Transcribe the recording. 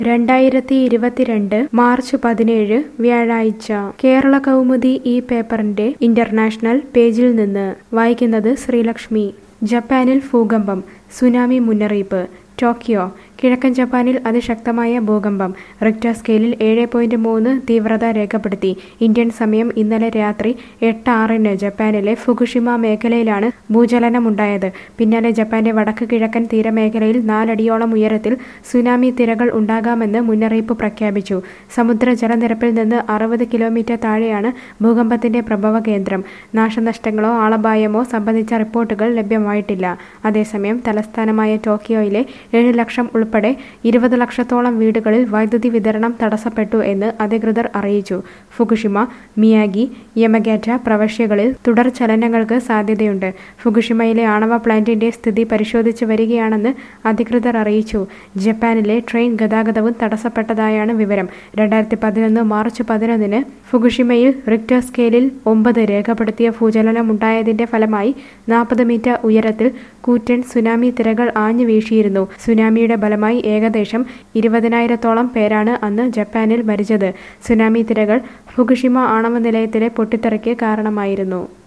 രണ്ടായിരത്തി ഇരുപത്തിരണ്ട് മാർച്ച് പതിനേഴ് വ്യാഴാഴ്ച കേരള കൗമുദി ഈ പേപ്പറിന്റെ ഇന്റർനാഷണൽ പേജിൽ നിന്ന് വായിക്കുന്നത് ശ്രീലക്ഷ്മി ജപ്പാനിൽ ഭൂകമ്പം സുനാമി മുന്നറിയിപ്പ് ടോക്കിയോ കിഴക്കൻ ജപ്പാനിൽ അതിശക്തമായ ഭൂകമ്പം റിക്ടർ സ്കെയിലിൽ ഏഴ് പോയിന്റ് മൂന്ന് തീവ്രത രേഖപ്പെടുത്തി ഇന്ത്യൻ സമയം ഇന്നലെ രാത്രി എട്ട് ആറിന് ജപ്പാനിലെ ഫുകുഷിമ മേഖലയിലാണ് ഭൂചലനമുണ്ടായത് പിന്നാലെ ജപ്പാന്റെ വടക്ക് കിഴക്കൻ തീരമേഖലയിൽ നാലടിയോളം ഉയരത്തിൽ സുനാമി തിരകൾ ഉണ്ടാകാമെന്ന് മുന്നറിയിപ്പ് പ്രഖ്യാപിച്ചു സമുദ്ര ജലനിരപ്പിൽ നിന്ന് അറുപത് കിലോമീറ്റർ താഴെയാണ് ഭൂകമ്പത്തിന്റെ പ്രഭവ കേന്ദ്രം നാശനഷ്ടങ്ങളോ ആളപായമോ സംബന്ധിച്ച റിപ്പോർട്ടുകൾ ലഭ്യമായിട്ടില്ല അതേസമയം തലസ്ഥാനമായ ടോക്കിയോയിലെ ഏഴ് ലക്ഷം ഉൾപ്പെടെ ഇരുപത് ലക്ഷത്തോളം വീടുകളിൽ വൈദ്യുതി വിതരണം തടസ്സപ്പെട്ടു എന്ന് അധികൃതർ അറിയിച്ചു ഫുകുഷിമ മിയാഗി യമഗാറ്റ പ്രവശ്യകളിൽ തുടർ ചലനങ്ങൾക്ക് സാധ്യതയുണ്ട് ഫുകുഷിമയിലെ ആണവ പ്ലാന്റിന്റെ സ്ഥിതി പരിശോധിച്ചു വരികയാണെന്ന് അധികൃതർ അറിയിച്ചു ജപ്പാനിലെ ട്രെയിൻ ഗതാഗതവും തടസ്സപ്പെട്ടതായാണ് വിവരം രണ്ടായിരത്തി പതിനൊന്ന് മാർച്ച് പതിനൊന്നിന് ഫുകുഷിമയിൽ റിക്ടർ സ്കെയിലിൽ ഒമ്പത് രേഖപ്പെടുത്തിയ ഭൂചലനമുണ്ടായതിന്റെ ഫലമായി നാൽപ്പത് മീറ്റർ ഉയരത്തിൽ കൂറ്റൻ സുനാമി തിരകൾ ആഞ്ഞു വീശിയിരുന്നു സുനാമിയുടെ ഫലമായി ഏകദേശം ഇരുപതിനായിരത്തോളം പേരാണ് അന്ന് ജപ്പാനിൽ മരിച്ചത് സുനാമി തിരകൾ ഫുകുഷിമ ആണവ നിലയത്തിലെ പൊട്ടിത്തെറിക്ക് കാരണമായിരുന്നു